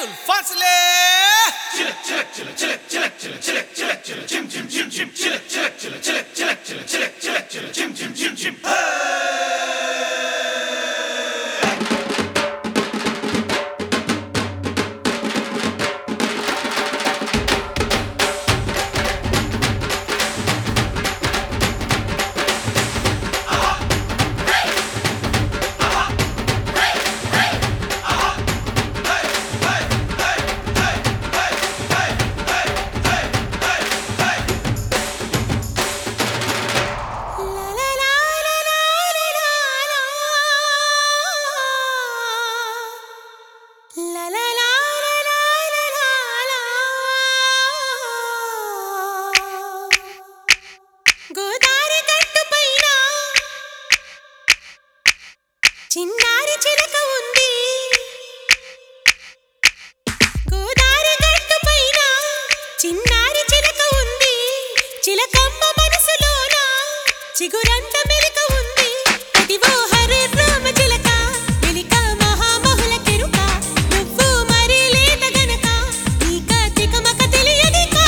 జుల్ఫాస్లే గోదారి గట్టు పైన చిన్నారి చిలక ఉంది గోదారి గట్టు పైన చిన్నారి చిలక ఉంది చిలకమ్మ మనసులోన చిగురంత మెలిక ఉంది అదివో హరే రామ చిలక మెలిక మహామహుల కెరుక నువ్వు మరి లేత గనక నీక తికమక తెలియదికా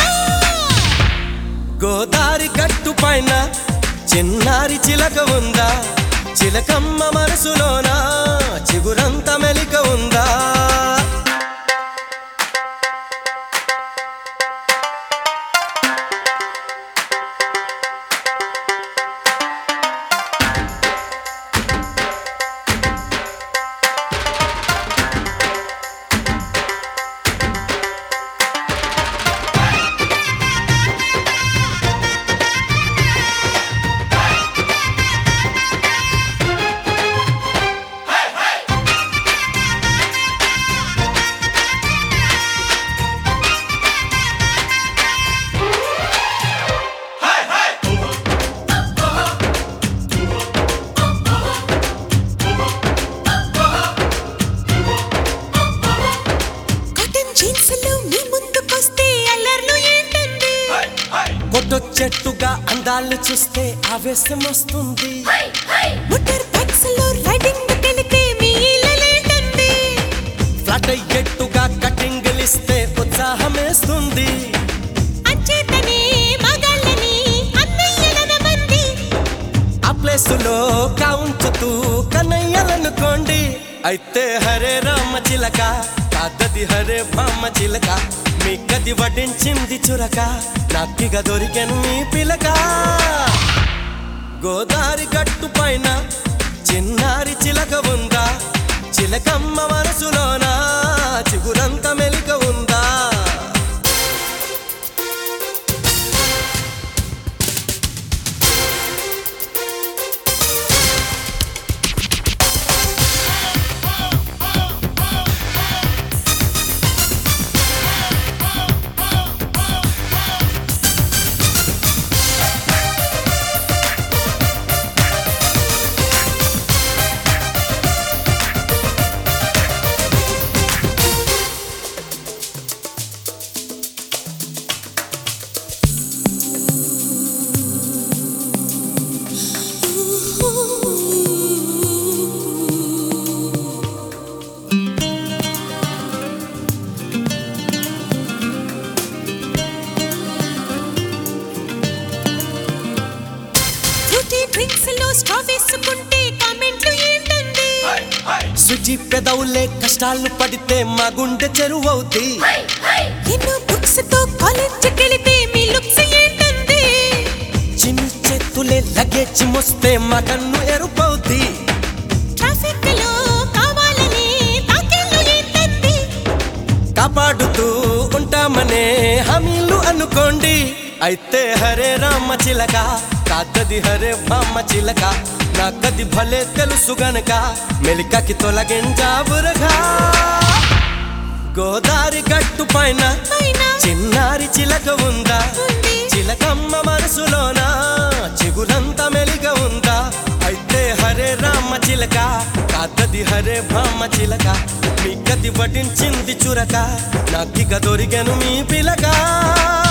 గోదారి గట్టు పైన చిన్నారి చిలక ఉందా చిలకమ్మ మనసులోన చిగురంత మెలిక ఉందా కాటన్ జీన్స్లు మీ ముందుకొస్తే అల్లర్లు ఏంటండి పొట్టు చెట్టుగా అందాలు చూస్తే ఆవేశం వస్తుంది మోటార్ బైక్స్ లో రైడింగ్ తెలితే మీ ఇల్లలేంటండి ఫ్లాట్ ఎట్టుగా కటింగ్లిస్తే ఉత్సాహమేస్తుంది అంచేతనే మగాళ్ళని అన్నయ్యలన మంది ఆ ప్లేసులో కాంచుతూ కన్నయ్యలనుకోండి అయితే హరే రామ చిలక కాదది హరే బామ్మ చిలక మీ గది వడ్డించింది చురక నాకిగ దొరికెను మీ పిలక గోదారి గట్టు పైన చిన్నారి చిలక ఉందా చిలకమ్మ మనసులోన చిగురంత మెలిక ఉందా ఫ్రూటీ డ్రింక్స్ లో స్ట్రా వేసుకుంటే కామెంట్లు ఏంటండి శుచి పెదవులే కష్టాలు పడితే మా గుండె చెరువవుతాయి ఎన్నో బుక్స్ తో కాలేజ్ కెళితే మీ లుక్స్ ఏంటండి చిన్ని చేతులే లగేజ్ మోస్తే మా కన్ను ఎరుపవుద్ది ట్రాఫిక్ లో కావాలని తాకిళ్ళు ఏంటండి కాపాడుతూ ఉంటామనే హామీలు అనుకోండి అయితే హరే రామ చిలక కాదది హరే బామ్మ చిలక నాకది భలే తెలుసు గనక మెలికకి తొలగించా బురగా గోదారి గట్టు పైన పైన చిన్నారి చిలక ఉందా ఉంది. చిలకమ్మ మనసులోన చిగురంత మెలిక ఉందా అయితే హరే రామ చిలక కాదది హరే బామ్మ చిలక మీ గది వడ్డించింది చురక నాకిక దొరికెను మీ పిలక